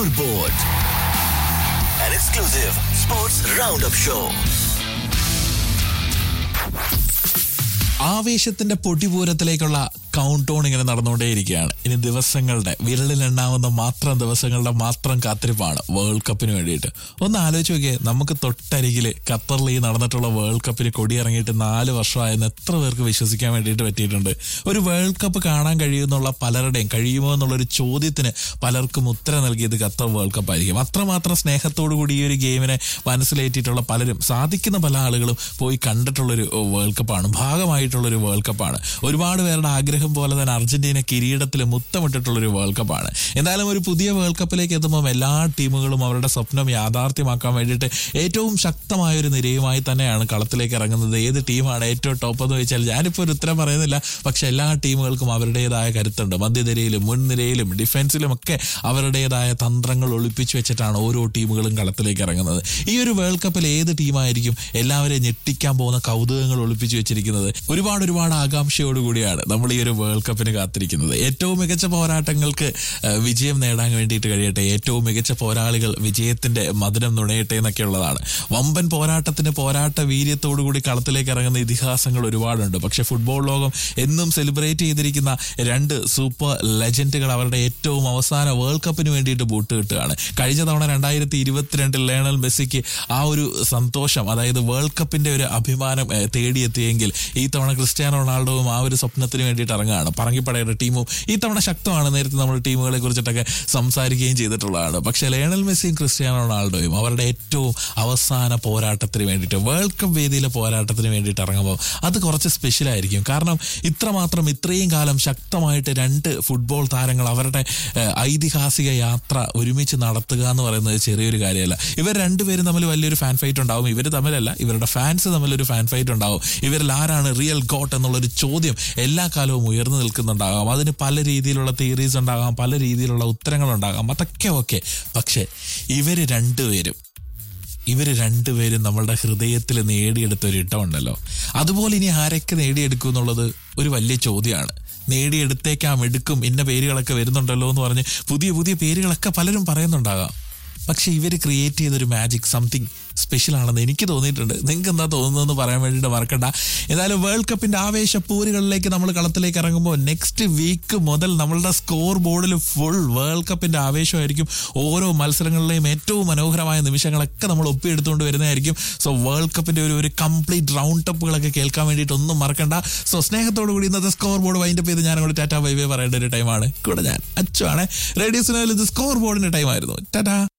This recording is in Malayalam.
Scoreboard, an exclusive sports roundup show. ആവേശത്തിന്റെ പൊടിപൂരത്തിലേക്കുള്ള കൗണ്ട് ഡൗൺ ഇങ്ങനെ നടന്നുകൊണ്ടേയിരിക്കുകയാണ് ഇനി ദിവസങ്ങളുടെ വിരലിലെണ്ണാവുന്ന മാത്രം ദിവസങ്ങളുടെ മാത്രം കാത്തിരിപ്പാണ് വേൾഡ് കപ്പിന് വേണ്ടിയിട്ട് ഒന്ന് ആലോചിച്ച് നോക്കിയേ നമുക്ക് തൊട്ടരികിൽ ഖത്തറിൽ ഈ നടന്നിട്ടുള്ള വേൾഡ് കപ്പിന് കൊടിയിറങ്ങിയിട്ട് നാല് വർഷമായെന്ന് എത്ര പേർക്ക് വിശ്വസിക്കാൻ വേണ്ടിയിട്ട് പറ്റിയിട്ടുണ്ട് ഒരു വേൾഡ് കപ്പ് കാണാൻ കഴിയുമെന്നുള്ള പലരുടെയും കഴിയുമോ എന്നുള്ളൊരു ചോദ്യത്തിന് പലർക്കും ഉത്തരം നൽകിയത് ഖത്തർ വേൾഡ് കപ്പ് ആയിരിക്കും അത്രമാത്രം സ്നേഹത്തോടു കൂടി ഈ ഒരു ഗെയിമിനെ മനസ്സിലേറ്റിട്ടുള്ള പലരും സാധിക്കുന്ന പല ആളുകളും പോയി കണ്ടിട്ടുള്ളൊരു വേൾഡ് കപ്പാണ് ഭാഗമായിട്ടുള്ളൊരു വേൾഡ് കപ്പാണ് ഒരുപാട് പേരുടെ ആഗ്രഹം പോലെ തന്നെ അർജന്റീന കിരീടത്തിൽ മുത്തമിട്ടിട്ടുള്ളൊരു വേൾഡ് കപ്പാണ് എന്തായാലും ഒരു പുതിയ വേൾഡ് കപ്പിലേക്ക് എത്തുമ്പോൾ എല്ലാ ടീമുകളും അവരുടെ സ്വപ്നം യാഥാർത്ഥ്യമാക്കാൻ വേണ്ടിയിട്ട് ഏറ്റവും ശക്തമായ ഒരു നിരയുമായി തന്നെയാണ് കളത്തിലേക്ക് ഇറങ്ങുന്നത് ഏത് ടീമാണ് ഏറ്റവും ടോപ്പ് എന്ന് വെച്ചാൽ ഞാനിപ്പോൾ ഒരു ഉത്തരം പറയുന്നില്ല പക്ഷെ എല്ലാ ടീമുകൾക്കും അവരുടേതായ കരുത്തുണ്ട് മധ്യനിരയിലും മുൻനിരയിലും ഡിഫൻസിലും ഒക്കെ അവരുടേതായ തന്ത്രങ്ങൾ ഒളിപ്പിച്ചു വെച്ചിട്ടാണ് ഓരോ ടീമുകളും കളത്തിലേക്ക് ഇറങ്ങുന്നത് ഈ ഒരു വേൾഡ് കപ്പിൽ ഏത് ടീമായിരിക്കും എല്ലാവരെയും ഞെട്ടിക്കാൻ പോകുന്ന കൗതുകങ്ങൾ ഒളിപ്പിച്ചു വെച്ചിരിക്കുന്നത് ഒരുപാട് ഒരുപാട് ആകാംക്ഷയോടുകൂടിയാണ് നമ്മൾ ഈ ഒരു വേൾഡ് കപ്പിന് കാത്തിരിക്കുന്നത് ഏറ്റവും മികച്ച പോരാട്ടങ്ങൾക്ക് ഏഹ്, വിജയം നേടാൻ വേണ്ടിയിട്ട് കഴിയട്ടെ ഏറ്റവും മികച്ച പോരാളികൾ വിജയത്തിന്റെ മധുരം നുണയട്ടെ എന്നൊക്കെ ഉള്ളതാണ് വമ്പൻ പോരാട്ടത്തിന് പോരാട്ട വീര്യത്തോടു കൂടി കളത്തിലേക്ക് ഇറങ്ങുന്ന ഇതിഹാസങ്ങൾ ഒരുപാടുണ്ട് പക്ഷെ ഫുട്ബോൾ ലോകം എന്നും സെലിബ്രേറ്റ് ചെയ്തിരിക്കുന്ന രണ്ട് സൂപ്പർ ലെജൻഡുകൾ അവരുടെ ഏറ്റവും അവസാന വേൾഡ് കപ്പിന് വേണ്ടിയിട്ട് ബൂട്ട് കിട്ടുകയാണ് കഴിഞ്ഞ തവണ രണ്ടായിരത്തി ഇരുപത്തിരണ്ടിൽ ലയണൽ മെസ്സിക്ക് ആ ഒരു സന്തോഷം അതായത് വേൾഡ് കപ്പിന്റെ ഒരു അഭിമാനം ഏഹ്, തേടിയെത്തിയെങ്കിൽ ഈ തവണ ക്രിസ്ത്യാനോ റൊണാൾഡോവും ആ ഒരു സ്വപ്നത്തിന് വേണ്ടിയിട്ട് ഇറങ്ങുകയാണ് പറങ്കിപ്പടയുടെ ടീമും ഈ തവണ ശക്തമാണ് നേരത്തെ നമ്മൾ ടീമുകളെ കുറിച്ചിട്ടൊക്കെ സംസാരിക്കുകയും ചെയ്തിട്ടുള്ളതാണ് പക്ഷെ ലയണൽ മെസ്സിയും ക്രിസ്ത്യാനോ റൊണാൾഡോയും അവരുടെ ഏറ്റവും അവസാന പോരാട്ടത്തിന് വേണ്ടിയിട്ട് വേൾഡ് കപ്പ് വേദിയിലെ പോരാട്ടത്തിന് വേണ്ടിയിട്ട് ഇറങ്ങുമ്പോൾ അത് കുറച്ച് സ്പെഷ്യൽ ആയിരിക്കും കാരണം ഇത്രമാത്രം ഇത്രയും കാലം ശക്തമായിട്ട് രണ്ട് ഫുട്ബോൾ താരങ്ങൾ അവരുടെ ഏഹ്, ഐതിഹാസിക യാത്ര ഒരുമിച്ച് നടത്തുക എന്ന് പറയുന്നത് ചെറിയൊരു കാര്യമല്ല ഇവർ രണ്ടുപേരും തമ്മിൽ വലിയൊരു ഫാൻ ഫൈറ്റ് ഉണ്ടാവും ഇവർ തമ്മിലല്ല ഇവരുടെ ഫാൻസ് തമ്മിലൊരു ഫാൻ ഫൈറ്റ് ഉണ്ടാവും ഇവരിൽ ആരാണ് റിയൽ ഗോട്ട് എന്നുള്ളൊരു ചോദ്യം എല്ലാ കാലവും ഉയർന്നു നിൽക്കുന്നുണ്ടാകാം അതിന് പല രീതിയിലുള്ള തിയറീസ് ഉണ്ടാകാം പല രീതിയിലുള്ള ഉത്തരങ്ങൾ ഉണ്ടാകാം അതൊക്കെ ഓക്കെ പക്ഷേ ഇവര് രണ്ടുപേരും ഇവര് രണ്ടുപേരും നമ്മളുടെ ഹൃദയത്തിൽ നേടിയെടുത്ത ഒരു ഇട്ടമുണ്ടല്ലോ അതുപോലെ ഇനി ആരൊക്കെ നേടിയെടുക്കും എന്നുള്ളത് ഒരു വലിയ ചോദ്യമാണ് നേടിയെടുത്തേക്കാം എടുക്കും ഇന്ന പേരുകളൊക്കെ വരുന്നുണ്ടല്ലോ എന്ന് പറഞ്ഞ് പുതിയ പുതിയ പേരുകളൊക്കെ പലരും പറയുന്നുണ്ടാകാം പക്ഷെ ഇവർ ക്രിയേറ്റ് ചെയ്തൊരു മാജിക് സംതിങ് സ്പെഷ്യൽ ആണെന്ന് എനിക്ക് തോന്നിയിട്ടുണ്ട് നിങ്ങൾക്ക് എന്താ തോന്നുന്നതെന്ന് പറയാൻ വേണ്ടിയിട്ട് മറക്കണ്ട എന്തായാലും വേൾഡ് കപ്പിന്റെ ആവേശപ്പൂരുകളിലേക്ക് നമ്മൾ കളത്തിലേക്ക് ഇറങ്ങുമ്പോൾ നെക്സ്റ്റ് വീക്ക് മുതൽ നമ്മളുടെ സ്കോർ ബോർഡിൽ ഫുൾ വേൾഡ് കപ്പിന്റെ ആവേശമായിരിക്കും ഓരോ മത്സരങ്ങളിലെയും ഏറ്റവും മനോഹരമായ നിമിഷങ്ങളൊക്കെ നമ്മൾ ഒപ്പിയെടുത്തുകൊണ്ട് വരുന്നതായിരിക്കും സോ വേൾഡ് കപ്പിന്റെ ഒരു ഒരു കംപ്ലീറ്റ് റൗണ്ട് അപ്പുകളൊക്കെ കേൾക്കാൻ വേണ്ടിയിട്ട് ഒന്നും മറക്കണ്ട സോ സ്നേഹത്തോടു കൂടി ഇന്നത്തെ സ്കോർ ബോർഡ് വൈൻഡപ്പ് ചെയ്ത് ഞാൻ അങ്ങോട്ട് ടാറ്റാ ബൈ ബൈ പറയേണ്ട ഒരു ടൈമാണ് കൂടെ ഞാൻ അച്ചുവാണ് റേഡിയോ സിനിമയിൽ ഇത് സ്കോർ ബോർഡിന്റെ ടൈമായിരുന്നു ടാറ്റാ